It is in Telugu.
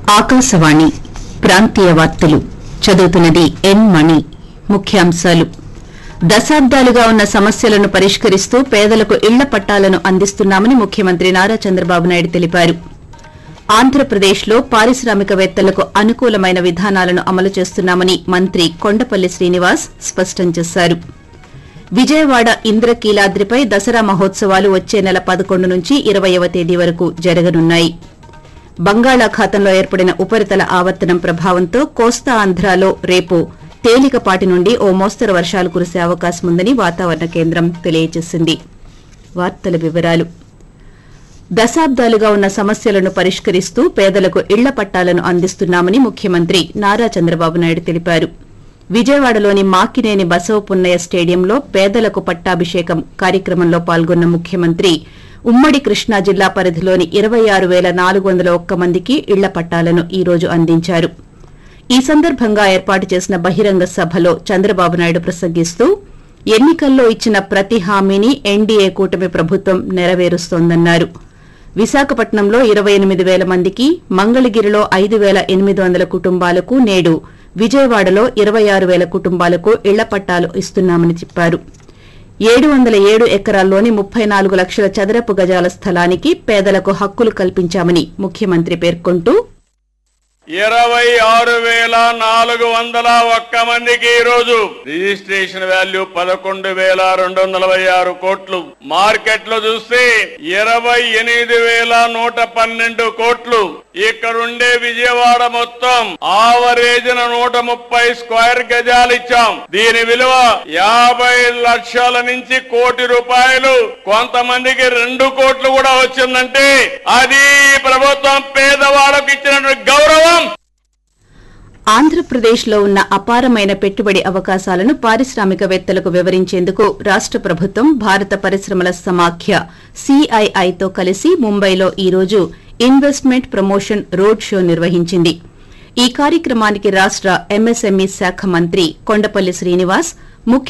ఆకాశవాణి ప్రాంతీయ వార్తలు చదువుతున్నది ఎన్ మణి ముఖ్యాంశాలు దశాబ్దాలుగా ఉన్న సమస్యలను పరిష్కరిస్తూ పేదలకు ఇళ్ల పట్టాలను అందిస్తున్నామని ముఖ్యమంత్రి నారా చంద్రబాబు నాయుడు తెలిపారు ఆంధ్రప్రదేశ్లో పారిశ్రామికవేత్తలకు అనుకూలమైన విధానాలను అమలు చేస్తున్నామని మంత్రి కొండపల్లి శ్రీనివాస్ స్పష్టం చేశారు విజయవాడ ఇంద్రకీలాద్రిపై దసరా మహోత్సవాలు వచ్చే నెల పదకొండు నుంచి ఇరవయవ తేదీ వరకు జరగనున్నాయి బంగాళాఖాతంలో ఏర్పడిన ఉపరితల ఆవర్తనం ప్రభావంతో కోస్తా ఆంధ్రాలో రేపు తేలికపాటి నుండి ఓ మోస్తరు వర్షాలు కురిసే అవకాశం ఉందని వాతావరణ కేంద్రం తెలియజేసింది వార్తల వివరాలు దశాబ్దాలుగా ఉన్న సమస్యలను పరిష్కరిస్తూ పేదలకు ఇళ్ల పట్టాలను అందిస్తున్నామని ముఖ్యమంత్రి నారా చంద్రబాబు నాయుడు తెలిపారు విజయవాడలోని మాకినేని బసవపున్నయ్య స్టేడియంలో పేదలకు పట్టాభిషేకం కార్యక్రమంలో పాల్గొన్న ముఖ్యమంత్రి ఉమ్మడి కృష్ణా జిల్లా పరిధిలోని ఇరవై ఆరు పేల నాలుగు వందల ఒక్క మందికి ఇళ్ల పట్టాలను ఈ రోజు అందించారు ఈ సందర్భంగా ఏర్పాటు చేసిన బహిరంగ సభలో చంద్రబాబు నాయుడు ప్రసంగిస్తూ ఎన్నికల్లో ఇచ్చిన ప్రతి హామీని ఎన్డీఏ కూటమి ప్రభుత్వం నెరవేరుస్తోందన్నారు విశాఖపట్నంలో ఇరవై ఎనిమిది పేల మందికి మంగళగిరిలో ఐదు పేల ఎనిమిది వందల కుటుంబాలకు నేడు విజయవాడలో ఇరవై ఆరు పేల కుటుంబాలకు ఇళ్ల పట్టాలు ఇస్తున్నామని చెప్పారు ఏడు వందల ఏడు ఎకరాల్లోని ముప్పై నాలుగు లక్షల చదరపు గజాల స్థలానికి పేదలకు హక్కులు కల్పించామని ముఖ్యమంత్రి పేర్కొంటూ ఇరవై ఆరు వేల నాలుగు వందల ఒక్క మందికి ఈ రోజు రిజిస్ట్రేషన్ వాల్యూ పదకొండు వేల రెండు వందల నలభై ఆరు కోట్లు మార్కెట్ లో చూస్తే ఇరవై ఎనిమిది వేల నూట పన్నెండు కోట్లు ఇక్కడుండే విజయవాడ మొత్తం ఆవరేజ్న నూట ముప్పై స్క్వేర్ గజాలు ఇచ్చాం దీని విలువ యాభై లక్షల నుంచి కోటి రూపాయలు కొంతమందికి రెండు కోట్లు కూడా వచ్చిందంటే అది ఈ ప్రభుత్వం పేదవాళ్ళకు ఇచ్చినటువంటి గౌరవం ఆంధ్రప్రదేశ్లో ఉన్న అపారమైన పెట్టుబడి అవకాశాలను పారిశ్రామికవేత్తలకు వివరించేందుకు రాష్ట ప్రభుత్వం భారత పరిశ్రమల సమాఖ్య సిఐఐతో కలిసి ముంబైలో ఈ రోజు ఇన్వెస్ట్మెంట్ ప్రమోషన్ రోడ్ షో నిర్వహించింది ఈ కార్యక్రమానికి రాష్ట ఎంఎస్ఎంఈ శాఖ మంత్రి కొండపల్లి శ్రీనివాస్